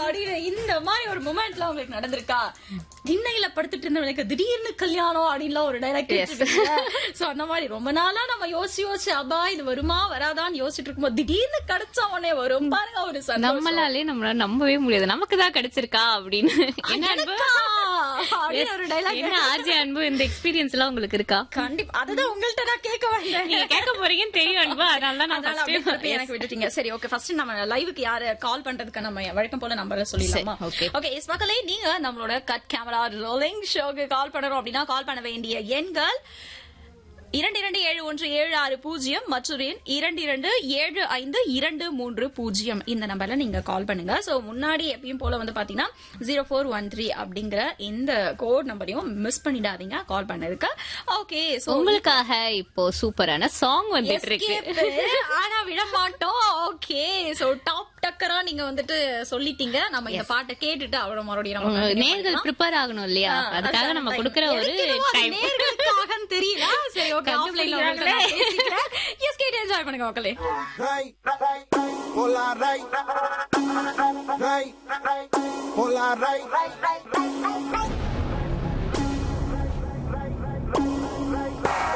அப்படின்னு இந்த மாதிரி ஒரு மூமெண்ட்ல உங்களுக்கு நடந்திருக்கா திண்ணையில படுத்துட்டு இருந்தவனுக்கு திடீர்னு கல்யாணம் அப்படின்லாம் ஒரு டைலாக் சோ அந்த மாதிரி ரொம்ப நாளா நம்ம யோசிச்சு யோசிச்சு அப்பா இது வருமா வராதான்னு யோசிச்சுட்டு இருக்கும்போது திடீர்னு கிடைச்ச உடனே வரும் பாருங்க ஒரு சந்தோஷம் நம்மளாலே நம்மளால நம்பவே முடியாது நமக்கு தான் கிடைச்சிருக்கா அப்படின்னு என்ன அன்பு எனக்கா? அப்படின்னு ஒரு டைலாக் என்ன ஆர்ஜி அன்பு இந்த எக்ஸ்பீரியன்ஸ் எல்லாம் உங்களுக்கு இருக்கா கண்டிப்பா அதுதான் உங்கள்ட்ட நான் கேட்க வந்தேன் நீங்க கேட்க போறீங்கன்னு தெரியும் அன்பு அதனால தான் நான் அதனால first அப்படியே time திருப்பி எனக்கு விட்டுட்டீங்க சரி ஓகே ஃபர்ஸ்ட் நம்ம லைவுக்கு யாரு கால் பண்றதுக்கு நம்ம வழக்கம் போல நம்பர் சொல்லிடலாமா சரி, okay. ஓகே எஸ் மக்களே நீங்க நம்மளோட கட் கேமரா ரோலிங் ஷோக்கு கால் பண்ணணும் அப்படின்னா கால் பண்ண வேண்டிய எண்கள் இரண்டு இரண்டு ஏழு ஒன்று ஏழு ஆறு பூஜ்ஜியம் மற்றும் எண் இரண்டு இரண்டு ஏழு ஐந்து இரண்டு மூன்று பூஜ்ஜியம் இந்த நம்பர்ல நீங்க கால் பண்ணுங்க சோ முன்னாடி எப்பயும் போல வந்து பாத்தீங்கன்னா ஜீரோ ஃபோர் ஒன் த்ரீ அப்படிங்கிற இந்த கோட் நம்பரையும் மிஸ் பண்ணிடாதீங்க கால் பண்ணதுக்கு ஓகே சோ உங்களுக்காக இப்போ சூப்பரான சாங் வந்துட்டு இருக்கு Escape. ஆனா விட மாட்டோம் ஓகே சோ டாப் டக்கரா நீங்க வந்துட்டு சொல்லிட்டீங்க நம்ம இந்த பாட்டை கேட்டுட்டு அவ்வளவு மறுபடியும் நம்ம continue நேர்கள் பண்ணலாம். ப்ரிப்பேர் ஆகணும் இல்லையா ஆ, அதுக்காக அதான் நம்ம time. கொடுக்கிற ஒரு எனக்கு என்னமோ அது டைம் நேர்களுக்காகன்னு தெரியல சரி ஓகே ஆஃப்லைன்ல உங்களுக்கு நான் பேசிக்கிறேன் எஸ் கேட்டு என்ஜாய் பண்ணுங்க மக்களே Right, hola, right, right, hola, right.